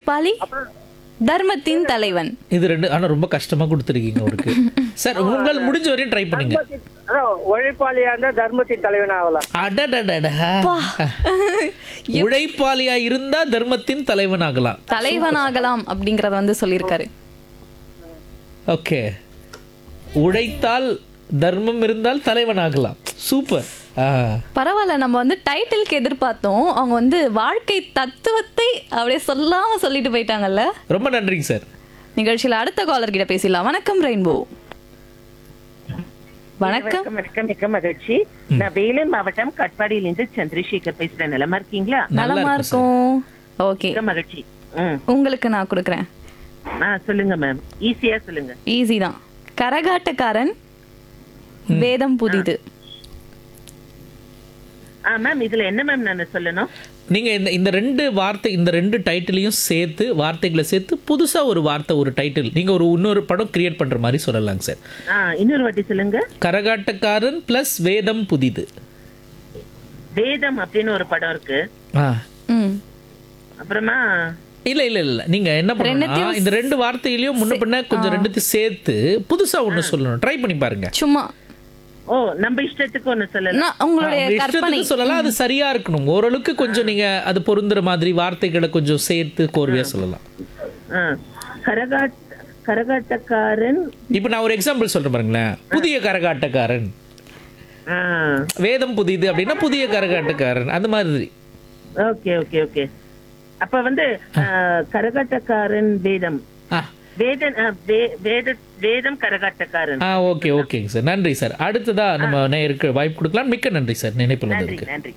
உழைப்பாளி தர்மத்தின் தலைவன் இது ரெண்டு ஆனா ரொம்ப கஷ்டமா கொடுத்துருக்கீங்க அவருக்கு சார் உங்களால் முடிஞ்ச வரையும் ட்ரை பண்ணுங்க அதான் உழைப்பாளியா இருந்தா தர்மத்தின் தலைவன் ஆகலாம் அடடடடா. உழைப்பாளியா இருந்தா தர்மத்தின் தலைவன் ஆகலாம் தலைவனாகலாம் அப்படிங்கறத வந்து சொல்லியிருக்காரு ஓகே உழைத்தால் தர்மம் இருந்தால் தலைவன் ஆகலாம் சூப்பர் ஆ பரவாயில்ல நம்ம வந்து டைட்டிலுக்கு எதிர்பார்த்தோம் அவங்க வந்து வாழ்க்கை தத்துவத்தை அப்படியே சொல்லாம சொல்லிட்டு போயிட்டாங்கல்ல ரொம்ப நன்றிங்க சார் நிகழ்ச்சியில அடுத்த காலர் கிட்ட பேசிடலாம் வணக்கம் ரெயின்போ வணக்கம் வணக்கம் வணக்கம் மிக்க மகிழ்ச்சி நான் வேலூர் மாவட்டம் கட்பாடியிலிருந்து சந்திரசேகர் பேசுறேன் நலமா இருக்கீங்களா நலமா இருக்கும் ஓகே மிக்க மகிழ்ச்சி ம் உங்களுக்கு நான் கொடுக்குறேன் ஆ சொல்லுங்க மேம் ஈஸியா சொல்லுங்க ஈஸி தான் கரகாட்டக்காரன் வேதம் புதிது ஆ மேம் இதுல என்ன மேம் நான் சொல்லணும் நீங்க இந்த இந்த ரெண்டு வார்த்தை இந்த ரெண்டு டைட்டிலையும் சேர்த்து வார்த்தைகளை சேர்த்து புதுசா ஒரு வார்த்தை ஒரு டைட்டில் நீங்க ஒரு இன்னொரு படம் கிரியேட் பண்ற மாதிரி சொல்லலாங்க சார் ஆ இன்னொரு வாட்டி சொல்லுங்க கரகாட்டக்காரன் பிளஸ் வேதம் புதிது வேதம் அப்படின்னு ஒரு படம் இருக்கு ஆ ம் அப்புறமா இல்ல இல்ல இல்ல நீங்க என்ன பண்ணணும் இந்த ரெண்டு வார்த்தையிலயும் முன்ன பின்ன கொஞ்சம் ரெண்டுத்தையும் சேர்த்து புதுசா ஒண்ணு சொல்லணும் ட்ரை பண்ணி பாருங்க சும்மா ஓ நம்ம இஷ்டத்துக்கு ஒண்ணு சொல்லலாம் நான் உங்களுடைய உங்க கற்பனை இஷ்டத்துக்கு சொல்லலாம் அது சரியா இருக்கணும் ஓரளவுக்கு கொஞ்சம் நீங்க அது பொருந்துற மாதிரி வார்த்தைகளை கொஞ்சம் சேர்த்து கோர்வையா சொல்லலாம் ஆ கரகாட் கரகாட்டக்காரன் இப்போ நான் ஒரு எக்ஸாம்பிள் சொல்றேன் பாருங்களேன் புதிய கரகாட்டக்காரன் ஆ வேதம் புதிது அப்படின்னா புதிய கரகாட்டக்காரன் அந்த மாதிரி ஓகே ஓகே ஓகே அப்ப வந்து ஆ, கரகாட்டக்காரன் வேதம் ஆ வேதன் ஆ, வே- வேத வேதம் கரகாட்டக்காரன் ஆ ஓகே ஓகேங்க சார் நன்றி சார் அடுத்ததா நம்ம நேருக்கு வாய்ப்பு கொடுக்கலாம் மிக்க நன்றி சார் நினைப்பில் நன்றி வந்ததுக்கு நன்றி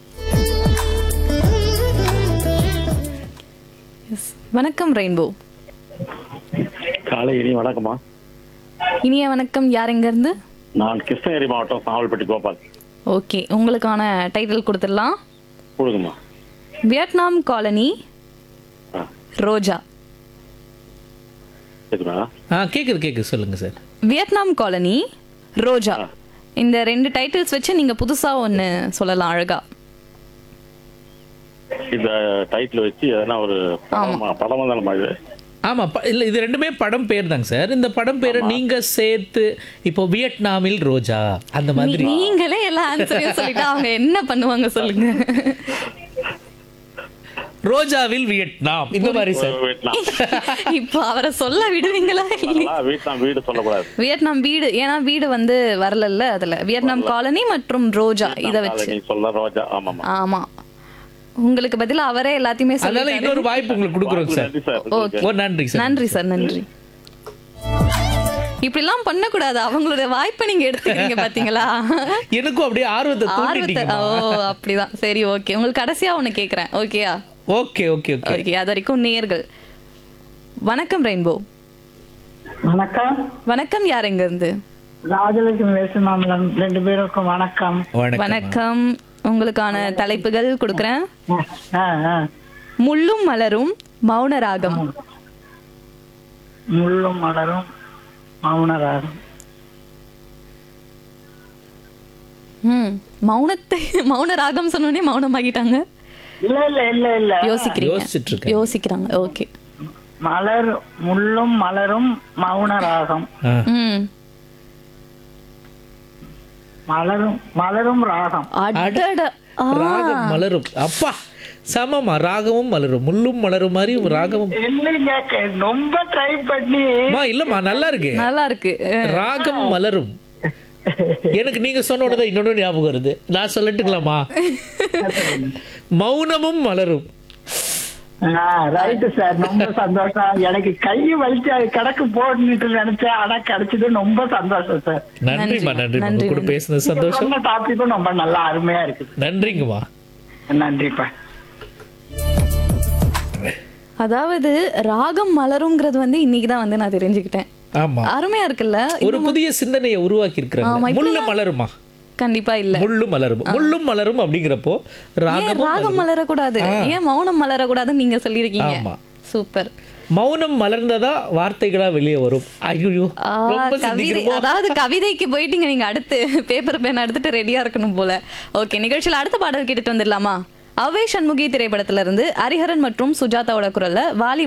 Yes. வணக்கம் ரெயின்போ காலை இனி வணக்கம்மா இனிய வணக்கம் யார் எங்க இருந்து நான் கிருஷ்ணகிரி மாவட்டம் சாவல்பட்டி கோபால் ஓகே உங்களுக்கான டைட்டில் கொடுத்துடலாம் கொடுங்கம்மா வியட்நாம் காலனி ஆ ரோஜா கேக்குதா ஆ கேக்குது கேக்குது சொல்லுங்க சார் வியட்நாம் காலனி ரோஜா இந்த ரெண்டு டைட்டில்ஸ் வச்சு நீங்க புதுசா ஒன்னு சொல்லலாம் அழகா இந்த டைட்டில் வச்சு எதனா ஒரு படமா படமா தானே இது ஆமா ப- இல்ல இது ரெண்டுமே படம் பேர் தாங்க சார் இந்த படம் பேரை நீங்க சேர்த்து இப்போ வியட்நாமில் ரோஜா அந்த மாதிரி நீ- நீங்களே எல்லா ஆன்சரையும் சொல்லிட்டா அவங்க என்ன பண்ணுவாங்க சொல்லுங்க ரோஜாவில் வியட்நாம் இந்த மாதிரி சார் வீட்லாம் இப்போ அவரை சொல்ல விடுவீங்களா இல்லையா? வீட்லாம் வீடு சொல்லக்கூடாது வியட்நாம் வீடு ஏன்னா வீடு வந்து வரலல்ல அதுல வியட்நாம் காலனி மற்றும் ரோஜா இத அதை வச்சு நீ சொல்ல ரோஜா ஆமாம்மா ஆமா உங்களுக்கு பதிலா அவரே எல்லாத்தையுமே அதனால சொல்லி இன்னொரு வாய்ப்பு உங்களுக்கு கொடுக்குறோங்க சார் நன்றி சார் ஓகே ஓ நன்றி சார் நன்றி சார் நன்றி இப்படிலாம் பண்ணக்கூடாது அவங்களுடைய வாய்ப்பை நீங்க எடுத்துக்கிறீங்க பாத்தீங்களா எனக்கும் அப்படியே ஆர்வத்தை ஆர்வத்தை தூண்டிட்டீங்க ஓ அப்படிதான் சரி ஓகே உங்களுக்கு கடைசியா ஒண்ணு கேக்குறேன் ஓகேயா ஓகே ஓகே ஓகே ஓகே அது வரைக்கும் நேர்கள் வணக்கம் ரெயின்போ வணக்கம் வணக்கம் யார் எங்க இருந்து ராஜலட்சுமி வேசுமாமலம் ரெண்டு பேருக்கும் வணக்கம் வணக்கம் வணக்கம் உங்களுக்கான தலைப்புகள் கொடுக்குறேன் ஆ, ஆ. முள்ளும் மலரும் மௌன ராகம் முள்ளும் மலரும் மௌனராகம் ம் மௌனத்தை மௌன ராகம் சொன்னோடனே மௌனமாகிட்டாங்க இல்ல இல்ல இல்ல இல்ல யோசிச்சிட்டு யோசிக்கிறீங்க இருக்கேன். யோசிக்கிறாங்க ஓகே மலர் முள்ளும் மலரும் மௌனராகம் ஆ. ம் மலரும் மலரும் ராகம் அடட ஆ, ராகம் மலரும் அப்பா சமமா ராகமும் மலரும் முள்ளும் மலரும் மாதிரி ராகமும் இல்லைங்க க- ரொம்ப ட்ரை பண்ணி அம்மா இல்லம்மா நல்லா இருக்கு நல்லா இருக்கு ராகம் மலரும் எனக்கு நீங்க சொன்ன உடனே இன்னொன்னு ஞாபகம் வருது நான் சொல்லட்டுங்களாமா மௌனமும் மலரும் ரைட்டு சார் ரொம்ப சந்தோஷம் எனக்கு கை வலிச்சு அது கணக்கு போட்டுட்டு நினைச்சேன் ஆனா கிடைச்சது ரொம்ப சந்தோஷம் சார் நன்றிம்மா நன்றி உங்க நன்றி, கூட நன்றி. பேசுனது சந்தோஷம் சொன்ன டாபிக்கும் ரொம்ப நல்லா அருமையா இருக்குது நன்றிங்கம்மா நன்றிப்பா அதாவது ராகம் மலருங்கிறது வந்து இன்னைக்கு தான் வந்து நான் தெரிஞ்சுக்கிட்டேன் ஆமா அருமையா இருக்குல்ல ஒரு புதிய சிந்தனையை உருவாக்கி ஆமா, இருக்கிறாங்க இப்ப முள்ளு மலருமா கண்டிப்பா இல்ல முள்ளு மலரும் முள்ளும் மலரும் அப்படிங்கிறப்போ ஏன் ராகமும் ராகம் மலரக்கூடாது ஏன் மௌனம் மலரக்கூடாதுன்னு நீங்க சொல்லியிருக்கீங்க ஆமா. சூப்பர் மௌனம் மலர்ந்ததா வார்த்தைகளா வெளியே வரும் ஐயோ ஆ, ரொம்ப கவிதை சிந்திக்கிறோமோ அதாவது கவிதைக்கு போயிட்டீங்க நீங்க அடுத்து பேப்பர் பேன் எடுத்துட்டு ரெடியா இருக்கணும் போல ஓகே நிகழ்ச்சியில அடுத்த பாடல் கேட்டுட்டு வந்துடலாமா அவே சண்முகி திரைப்படத்துல இருந்து ஹரிஹரன் மற்றும் சுஜாதாவோட குரல்ல வாலி